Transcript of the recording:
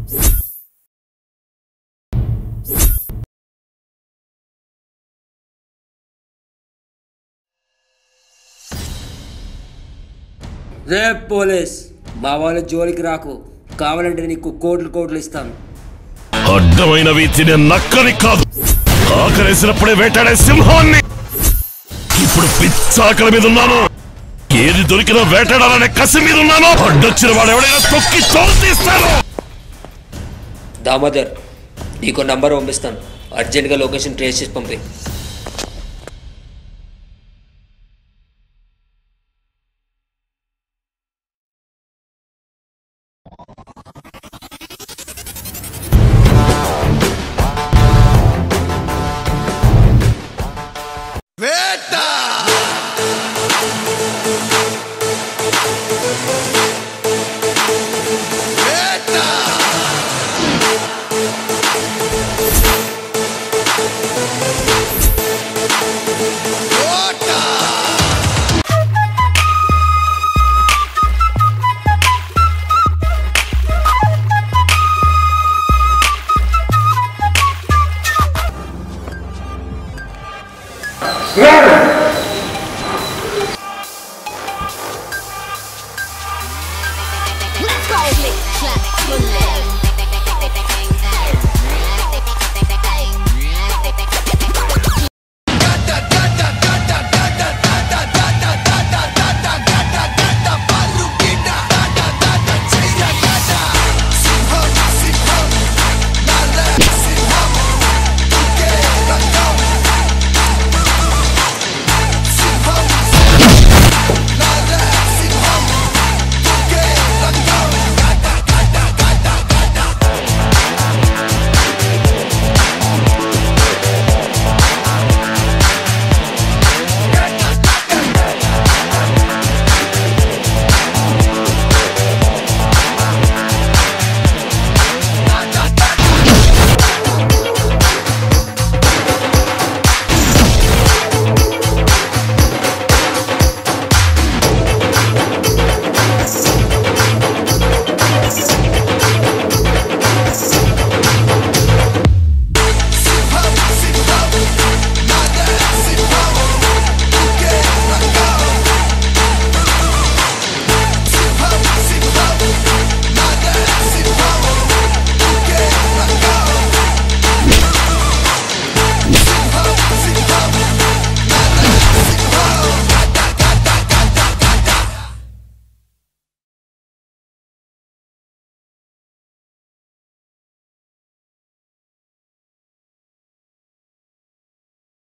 రే police మా వాళ్ళ జోలికి రాకు కావాలంటే నీకు కోట్లు కోట్లు ఇస్తాను అడ్డమైనవి తినే నక్కని కాదు ఆకలేసినప్పుడే వేటాడే సింహాన్ని ఇప్పుడు పిచ్చాకల మీద ఉన్నాను ఏది దొరికినా వేటాడాలనే కసి మీద ఉన్నాను అడ్డొచ్చిన వాడు ఎవడైనా తొక్కి తోలు తీస్తాను దామోదర్ నీకు నంబర్ పంపిస్తాను అర్జెంట్గా లొకేషన్ ట్రేస్ చేసి పంపి వేట